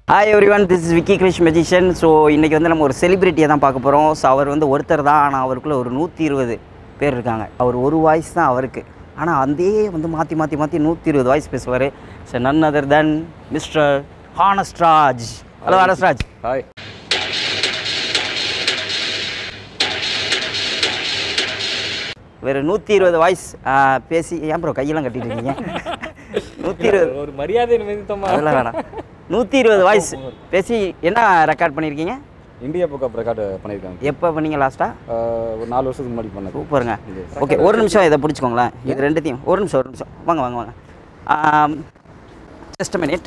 Hi every one this is Vicky Krish magician so இன்றைக்கி வந்து நம்ம ஒரு செலிபிரிட்டியை தான் பார்க்க போகிறோம் ஸோ அவர் வந்து ஒருத்தர் தான் ஆனால் அவருக்குள்ளே ஒரு நூற்றி இருபது பேர் இருக்காங்க அவர் ஒரு வாய்ஸ் தான் அவருக்கு ஆனால் அதே வந்து மாற்றி மாற்றி மாற்றி நூற்றி இருபது வாய்ஸ் பேசுவார் so none other then mister Honestraj hello Honestraj hi வேறு நூற்றி இருபது வாய்ஸ் பேசி ஏன் ப்ரோ கையெல்லாம் கட்டிட்டு இருக்கீங்க நூற்றி இருபது ஒரு மரியாதை நிமித்தமா அதெல்லாம் வேணாம் நூற்றி இருபது வாய்ஸ் பேசி என்ன ரெக்கார்ட் பண்ணியிருக்கீங்க இந்தியா புக் அப் ரெக்கார்டு பண்ணியிருக்காங்க எப்போ பண்ணீங்க லாஸ்ட்டாக ஆஹ் ஒரு நாலு வருஷத்துக்கு முன்னாடி பண்ணது சூப்பருங்க ஓகே ஒரு நிமிஷம் இதை பிடிச்சிக்கோங்களேன் இது ரெண்டுத்தையும் ஒரு நிமிஷம் ஒரு நிமிஷம் வாங்க வாங்க வாங்க ஜஸ்ட் மினிட்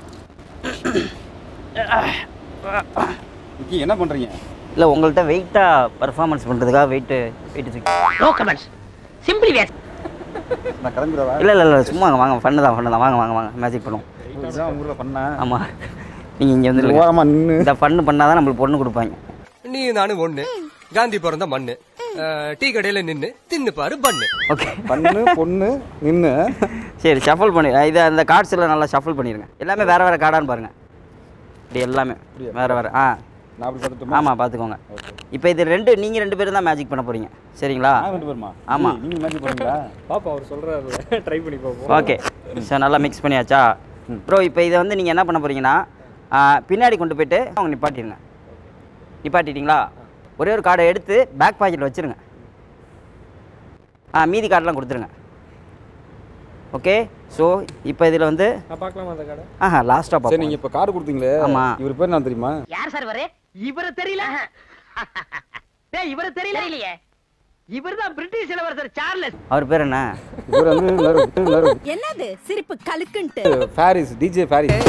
விக்கி என்ன பண்ணுறீங்க இல்லை உங்கள்கிட்ட வெயிட்டாக பர்ஃபார்மன்ஸ் பண்ணுறதுக்காக wait wait no comments simply waste நான் கிளம்பிடவா இல்லை இல்லை இல்லை சும்மா வாங்க, வாங்க ஃபன்னு தான் ஃபன்னு தான் வாங்க வாங்க வாங்க மேஜிக் பண்ணுவோம் இதுதான் ஊரில் பண்ணேன் ஆமாம் நீங்கள் இங்கே வந்து ஓரமாக நின்று இந்த ஃபன்னு பண்ணால் தான் நம்மளுக்கு பொண்ணு கொடுப்பாங்க நீ நானும் ஒண்ணு காந்தி பிறந்த மண்ணு அஹ், டீ கடையில நின்னு தின்னு பாரு பண்ணு ஓகே பண்ணு பொண்ணு நின்று சரி ஷஃபிள் பண்ணி இதை அந்த கார்ட்ஸ் எல்லாம் நல்லா ஷஃபிள் பண்ணிடுங்க எல்லாமே வேறு வேறு கார்டான்னு பாருங்கள் இப்படி எல்லாமே வேறு வேறு ஆ நான் அப்படி பார்த்துட்டோமா ஆமாம் பார்த்துக்கோங்க இப்போ இது ரெண்டு நீங்கள் ரெண்டு பேரும் தான் மேஜிக் பண்ண போகிறீங்க சரிங்களா நான் ரெண்டு பேருமா ஆமா. நீங்கள் மேட்ச் பண்ணுறீங்களா பாப்பா அவர் சொல்றாருல ட்ரை பண்ணி பார்ப்போம் ஓகே சார் நல்லா மிக்ஸ் பண்ணியாச்சா ப்ரோ இப்போ இதை வந்து நீங்கள் என்ன பண்ண போகிறீங்கன்னா பின்னாடி கொண்டு போயிட்டு அவங்க நிப்பாட்டிடுங்க நிப்பாட்டிட்டீங்களா ஒரே ஒரு கார்டை எடுத்து பேக் பாக்கெட்டில் வச்சுருங்க ஆ மீதி கார்டெலாம் கொடுத்துருங்க ஓகே ஸோ இப்போ இதில் வந்து நான் பார்க்கலாமா அந்த கடை ஆஹா லாஸ்ட்டாக சரி பார்ப்போம் நீங்கள் இப்போ கார்டு கொடுத்தீங்களே ஆமா. இவர் பேர் நான் தெரியுமா யார் சார் வரே இவரு தெரியல டேய் இவரு தெரியல இல்லையே இவர்தான் பிரிட்டிஷ் இளவரசர் சார்லஸ் அவர் பேர் என்ன இவர் வந்து நரு நரு என்னது சிரிப்பு கலுக்குன்ட்டு பாரிஸ் டிஜே பாரிஸ்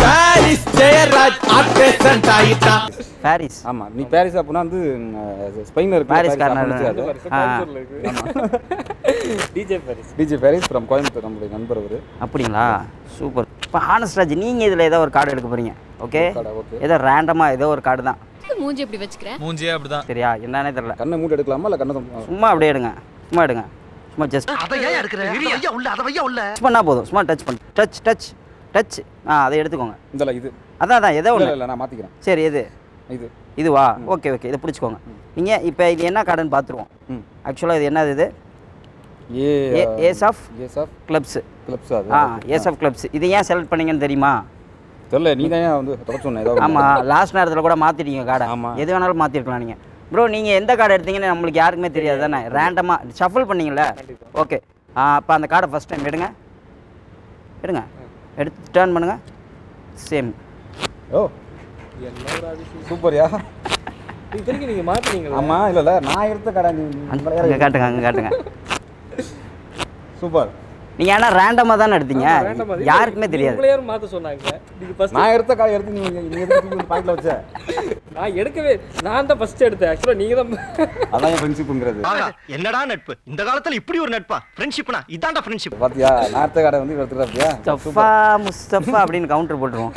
பாரிஸ் ஆமாம் நீ பாரிஸ் அப்படின்னா வந்து ஸ்பெயின் இருக்கு பாரிஸ் கார்னர் ஆ கோயம்புத்தூர்ல இருக்கு DJ Paris DJ Paris from Coimbatore நம்மளுடைய நண்பர் அவர் அப்படிங்களா சூப்பர் இப்போ ஹானஸ்ட்ராஜ் நீங்கள் இதில் ஏதோ ஒரு கார்டு எடுக்க போகிறீங்க ஓகே கார்டா, okay. ஏதோ ரேண்டமாக ஏதோ ஒரு கார்டு தான் மூஞ்சி எப்படி வச்சுக்கிறேன் மூஞ்சியே அப்படிதான் சரியா என்னன்னே தெரியல கண்ணை மூடி எடுக்கலாமா இல்லை கண்ணை தொ- சும்மா அப்படியே எடுங்க சும்மா எடுங்க சும்மா ஜஸ்ட் அத ஏன் எடுக்கற ஐயா உள்ள அத வையா உள்ள டச் பண்ணால் போதும் சும்மா டச் பண்ணு டச் டச் டச் ஆ அதை எடுத்துக்கோங்க இந்தல இது அதான் அதான் ஏதோ இல்லை ஒன்று இல்லை நான் மாற்றிக்கிறேன் சரி எது இது இதுவா ஓகே ஓகே இதை பிடிச்சிக்கோங்க நீங்கள் இப்போ இது என்ன கார்டுன்னு பார்த்துருவோம் ம் ஆக்சுவலாக இது என்னது இது a a- ace of ace of clubs clubs அது ஆ ஏஸ் ஆஃப் கிளப்ஸ் இது ஏன் செலக்ட் பண்ணீங்கன்னு தெரியுமா தெரியல நீ தான் வந்து தொடர்ச்சி சொன்ன ஏதாவது ஆமாம் லாஸ்ட் நேரத்தில் கூட மாற்றிட்டீங்க கார்டை ஆமா. எது வேணாலும் மாற்றிருக்கலாம் நீங்கள் ப்ரோ நீங்கள் எந்த கார்டு எடுத்தீங்கன்னு நம்மளுக்கு யாருக்குமே தெரியாது தானே ரேண்டமாக ஷஃபிள் பண்ணீங்கல்ல ஓகே ஆ அப்போ அந்த கார்டை ஃபஸ்ட் டைம் எடுங்க எடுங்க எடுத்து டேர்ன் பண்ணுங்க சேம் ஓ சூப்பர்யா இது தெரியும் நீங்க மாத்துனீங்களா ஆமா இல்ல இல்ல நான் எடுத்த கடை நீ அங்கே காட்டுங்க அங்கே காட்டுங்க சூப்பர் நீங்கள் ஆனால் ரேண்டமாக தானே எடுத்தீங்க random அது. யாருக்குமே தெரியாது உங்களை யாரும் மாத்த சொன்னாங்க நீங்க ஃபர்ஸ்ட் நான் எடுத்த கடை எடுத்து நீ நீ எடுத்து பாக்கெட்ல வச்ச நான் எடுக்கவே நான் தான் ஃபர்ஸ்ட் எடுத்தேன் ஆக்சுவலா நீங்க தான் அதான் என் ஃப்ரெண்ட்ஷிப்புங்கிறது என்னடா நட்பு இந்த காலத்துல இப்படி ஒரு நட்பா ஃப்ரெண்ட்ஷிப்னா இதான்டா ஃப்ரெண்ட்ஷிப் பாத்தியா நான் எடுத்த கடை வந்து எடுத்துக்கிறியா சஃபா முஸ்தஃபா அப்படின்னு கவுண்டர் போட்டுருவோம்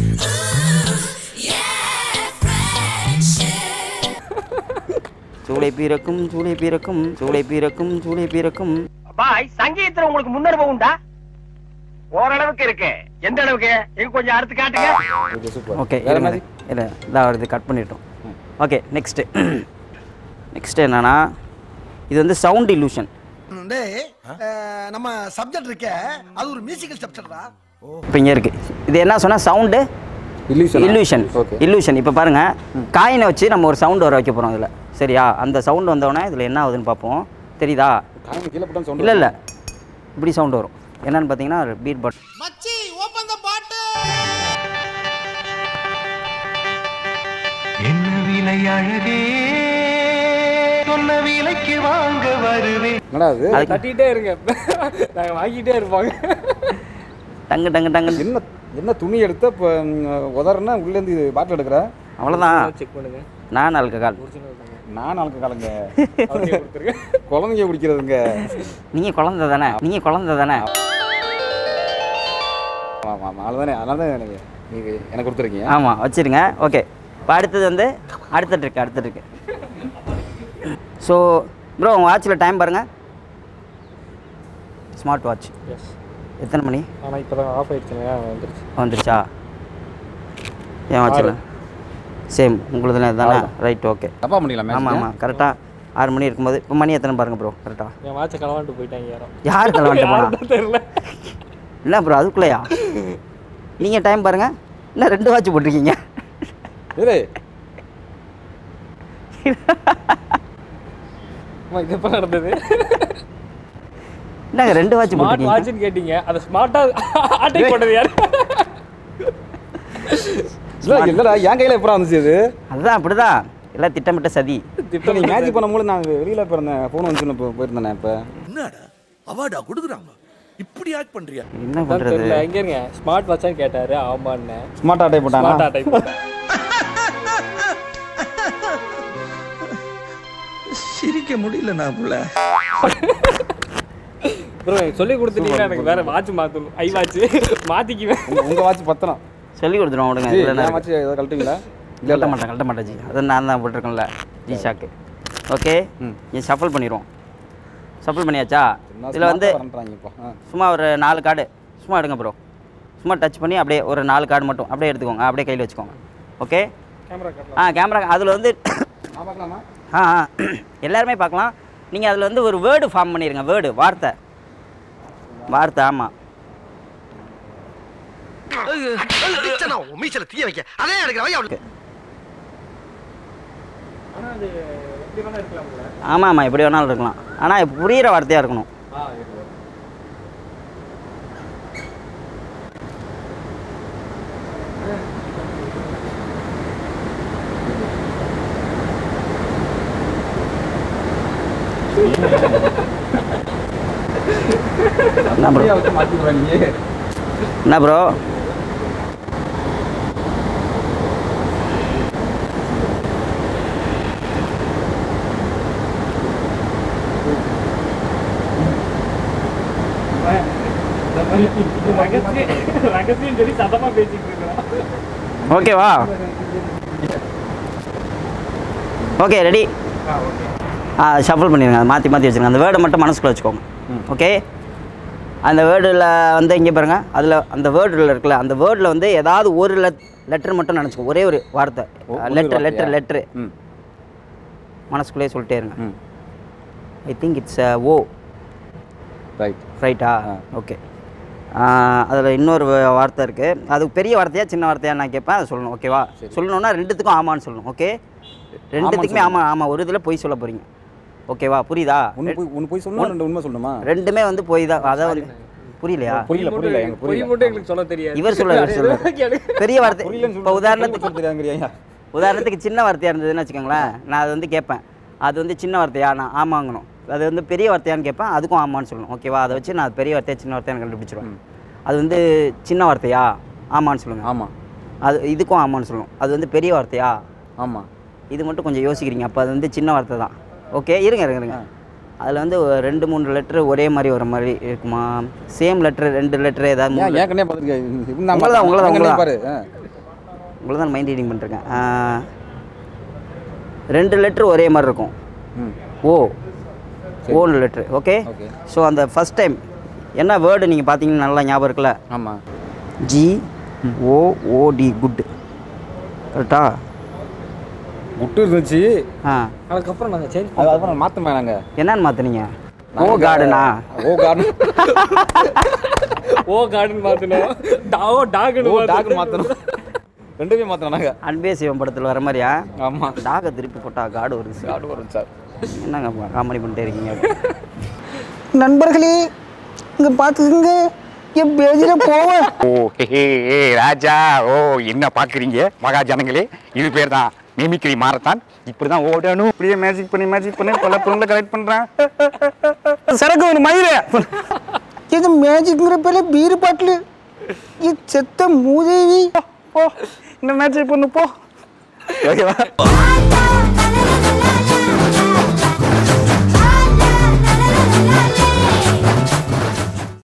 சூளை பீரக்கும் சூளை பீரக்கும் சூளை பீரக்கும் சூளை பீரக்கும் பாய் சங்கீதத்துல உங்களுக்கு முன்னனுபவம் உண்டா ஓரளவுக்கு இருக்கு எந்த அளவுக்கு எங்க கொஞ்சம் அடுத்து காட்டுங்க ஓகே சூப்பர் ஓகே வேற இருங்க மாதிரி இல்லை இதான் வருது கட் பண்ணிட்டோம் ஓகே நெக்ஸ்ட்டு நெக்ஸ்ட் என்னன்னா இது வந்து சவுண்ட் illusion டேய் அஹ், நம்ம சப்ஜெக்ட் இருக்கே அது ஒரு மியூசிக்கல் சப்ஜெக்ட்ரா இப்போ இங்கே இருக்குது இது என்ன சொன்னால் sound illusion illusion okay illusion இப்போ பாருங்கள் காயினை வச்சு நம்ம ஒரு சவுண்ட் வர வைக்க போகிறோம் இதில் சரியா அந்த சவுண்ட் வந்தோடனே இதில் என்ன ஆகுதுன்னு பார்ப்போம் தெரியுதா காயின் கீழே போட்டான் சவுண்ட் இல்லை இல்லை இப்படி சவுண்ட் வரும் என்னன்னு பார்த்தீங்கன்னா பீட் பட் மச்சி ஓபன் த பாட்டு என்ன விலை அழகே சொன்ன விலைக்கு வாங்க வருவேன் என்னடா அது அதுக்கு தட்டிட்டே இருங்க நாங்க வாங்கிட்டே இருப்பாங்க டங்கு டங்கு டங்கு என்ன என்ன துணி எடுத்த இப்போ உதறனா உள்ளேருந்து பாட்டில் எடுக்கிற அவ்வளோதான் செக் பண்ணுங்க நான் ஆல்கஹால் நான் நாளுக்கு காலங்க அவர்கிட்ட கொடுத்துருங்க குழந்தைங்க குடிக்கிறதுங்க நீங்கள் குழந்தை தானே நீங்கள் குழந்தை தானே ஆமாம் ஆமாம் அதுதானே அதனால தான் எனக்கு நீங்கள் எனக்கு கொடுத்துருக்கீங்க ஆமாம் வச்சுருங்க ஓகே இப்போ அடுத்தது வந்து அடுத்த ட்ரிக் அடுத்த ட்ரிக் ஸோ ப்ரோ உங்கள் வாட்சில் டைம் பாருங்கள் ஸ்மார்ட் வாட்ச் எஸ் எத்தனை மணி ஆனா இப்பதான் ஆஃப் ஆயிடுச்சுங்க வந்துருச்சு வந்துருச்சா என் வாட்சில் சேம் உங்களுதுல தானே ரைட் ஓகே தப்பா பண்ணிக்கலாம் ஆமாம் மேட்ச் ஆமாம் கரெக்டாக ஆறு மணி இருக்கும்போது இப்போ மணி எத்தனை பாருங்க ப்ரோ கரெக்டாக என் வாட்சை களவாண்டு போயிட்டாங்க யாரும் யார் கலவாண்டு போனா யாருன்னு தெரியல இல்லை ப்ரோ அதுக்குள்ளேயா நீங்கள் டைம் பாருங்க என்ன ரெண்டு வாட்ச் போட்டிருக்கீங்க இரு ஆமா, இது எப்ப நடந்தது என்னங்க ரெண்டு வாட்ச் ஸ்மார்ட் போட்டிருக்கீங்க வாட்ச்னு கேட்டீங்க அதை ஸ்மார்ட்டா ஆட்டை போட்டது யாரு இல்ல இல்லடா என் கையில எப்பறம் வந்துச்சு இது அதுதான் அப்படிதான் எல்லாம் திட்டமிட்ட சதி இப்போ நீ மேட்ச் பண்ணும்போது நான் வெளியில போயிருந்தேன் ஃபோன் வந்து இப்போ போயிருந்தேன் இப்போ என்னடா அவார்டா கொடுக்குறாங்க இப்படி ஆக்ட் பண்றியா என்ன அதான் பண்ணுறது தெரியல எங்க இருங்க ஸ்மார்ட் வாட்ச்னு கேட்டாரு ஆமான்னு ஸ்மார்ட் ஆட்டை போட்டானா ஸ்மார்ட் ஆட்டை சிரிக்க முடியல நான் புள்ள ப்ரோ சொல்லி கொடுத்துட்டீங்கன்னா எனக்கு வேற வாட்ச் மாத்தணும் ஐ வாட்ச் மாத்திக்குவேன் உங்க- உங்க வாட்ச் பத்தணும் சொல்லி கொடுத்துருவோம் விடுங்க ஜி இதில் என் வாட்ச் ஏதோ கழட்டுவீங்களா இல்ல கழட்ட இல்ல மாட்டேன் கழட்ட மாட்டேன் ஜி அதை நான் தான் போட்டிருக்கேன்ல ஜி ஷாக்கு ஓகே ம். நீ ஷஃபிள் பண்ணிடுவோம் ஷஃபிள் பண்ணியாச்சா நான் இதில் வந்து smart ஆ வரேன்றாங்க இப்போ ஆ. சும்மா ஒரு நாலு கார்டு சும்மா எடுங்க ப்ரோ சும்மா டச் பண்ணி அப்படியே ஒரு நாலு கார்டு மட்டும் அப்படியே எடுத்துக்கோங்க அப்படியே கையில் வச்சுக்கோங்க ஓகே கேமரா காட்டலாம் ஆ கேமரா அதில் வந்து நான் பார்க்கலாமா ஆ ஆ எல்லாருமே பார்க்கலாம் நீங்கள் அதில் வந்து ஒரு வேர்டு ஃபார்ம் பண்ணிடுங்க வேர்டு வார்த்தை வார்த்தை ஆமாம் அடிச்சனா மீச்சல தீய வைக்க அதே எடுக்கிற வை அவளுக்கு ஆனா அது எப்படி வேணா இருக்கலாம்ல ஆமாம் ஆமாம் எப்படி வேணாலும் இருக்கலாம் ஆனால் புரியிற வார்த்தையாக இருக்கணும் ஆ இருக்கு என்ன ப்ரோ அப்படியே வச்சு மாற்றி போகிறேன் நீ என்ன ப்ரோ ரகசியம் ரகசியம் சொல்லி சதமா பேசிட்டு இருக்கிறோம் ஓகேவா ஓகே ரெடி ஆ ஷஃபிள் பண்ணிடுங்க அதை மாற்றி மாற்றி வச்சுருங்க அந்த வேர்டை மட்டும் மனசுக்குள்ள வச்சுக்கோங்க ஓகே அந்த வேர்டில் வந்து இங்கே பாருங்க அதில் அந்த வேர்டில் இருக்குல்ல அந்த வேர்டில் வந்து ஏதாவது ஒரு லெட் லெட்டர் மட்டும் நினச்சிக்கோ ஒரே ஒரு வார்த்தை ஒ- ஒரு லெட்டர் வார்த்தையா? லெட்டர் லெட்ரு ம் மனசுக்குள்ளே சொல்லிட்டே இருங்க ம் I think it's oh right ரைட்டா ஆ. ஓகே அதில் இன்னொரு வ- வார்த்தை இருக்குது அது பெரிய வார்த்தையா சின்ன வார்த்தையா நான் கேட்பேன் அதை சொல்லணும் ஓகேவா சொல்லணும்னா ரெண்டுத்துக்கும் ஆமான்னு சொல்லணும் ஓகே ரெண்டுத்துக்குமே ஆமாம் ஆமாம் ஒரு இதில் பொய் சொல்ல போகிறீங்க ஓகேவா புரியுதா ஒன்று போய் ஒன்று போய் சொல்லணும் ரெண்டு உண்மை சொல்லணுமா ரெண்டுமே வந்து பொய் தான் அதாவது புரியலையா புரியல புரியல எனக்கு பொய் புரியல மட்டும் எங்களுக்கு சொல்ல தெரியாது இவர் சொல்ல இவர் சொல்ல கேளு. பெரிய வார்த்தை புரியலன்னு இப்போ உதாரணத்துக்கு சொல்ல தெரியாங்கறியா உதாரணத்துக்கு சின்ன வார்த்தையாக இருந்ததுன்னு வச்சுக்கோங்களேன் நான் அதை வந்து கேட்பேன் அது வந்து சின்ன வார்த்தையா நான் ஆமாங்கணும் அது வந்து பெரிய வார்த்தையான்னு கேட்பேன் அதுக்கும் ஆமான்னு சொல்லணும் ஓகேவா அதை வச்சு நான் அது பெரிய வார்த்தையா சின்ன வார்த்தையான்னு கண்டுபிடிச்சிருவேன் அது வந்து சின்ன வார்த்தையா ஆமான்னு சொல்லுங்கள் ஆமாம் அது இதுக்கும் ஆமான்னு சொல்லணும் அது வந்து பெரிய வார்த்தையா ஆமாம் இது மட்டும் கொஞ்சம் யோசிக்கிறீங்க அப்போ அது வந்து சின்ன வார்த்தை தான் ஓகே இருங்க இருங்க இருங்க அதில் வந்து ஒரு ரெண்டு மூணு லெட்ரு ஒரே மாதிரி வர மாதிரி இருக்குமா சேம் லெட்ரு ரெண்டு லெட்ரு ஏதாவது ஏன் மூணு ஏன் கண்ணே பார்த்துருக்கேன் உங்களதான், உங்களதான், உங்களதான். பாரு ஆ. உங்களை தான் மைண்ட் ரீடிங் பண்ணிருக்கேன் ஆ, ரெண்டு லெட்ரு ஒரே மாதிரி இருக்கும் ம் ஓ ஓன்னு லெட்ரு ஓகே ஓகே ஸோ அந்த ஃபஸ்ட் டைம் என்ன வேர்டு நீங்கள் பார்த்தீங்கன்னா நல்லா ஞாபகம் இருக்குல்ல ஆமாம் ஜி ஓ ஓடி குட் கரெக்டா குட்டு இருந்துச்சு ஆ அதுக்கப்புறம் நாங்க சேஞ்ச் அது அப்புறம் மாற்றமே நாங்கள் என்னன்னு மாற்றுனீங்க ஓ கார்டனா ஓ கார்டன் ஓ கார்டன் மாத்தணும் டா ஓ டாக்னு ஓ டாக் மாற்றணும் ரெண்டுமே மாற்றணும் நாங்கள் அன்பே சிவம் படத்தில் வர மாதிரியா ஆமாம் டாகை திருப்பி போட்டா காடு வருது சார் கார்டு வரும் சார் என்னங்க காமெடி பண்ணிட்டே இருக்கீங்க நண்பர்களே இங்க பாத்துக்கங்க என் பேஜில போவேன் ஓ ஹே ஹே, ஹே ராஜா ஓ என்ன பாக்குறீங்க மகாஜனங்களே இது பேர் தான் மிமிக்ரி மாரத்தான் இப்படிதான் ஓடணும் இப்படியே மேஜிக் பண்ணி மேஜிக் பண்ணி பல பொருளை கலெக்ட் பண்றேன் சரக்கு ஒரு மயிறு இது மேஜிக்ங்கிற பேர்ல பீர் பாட்டில் இது செத்த மூதேவி போ இந்த மேஜிக் பண்ணு போ ஓகேவா ஆட்டா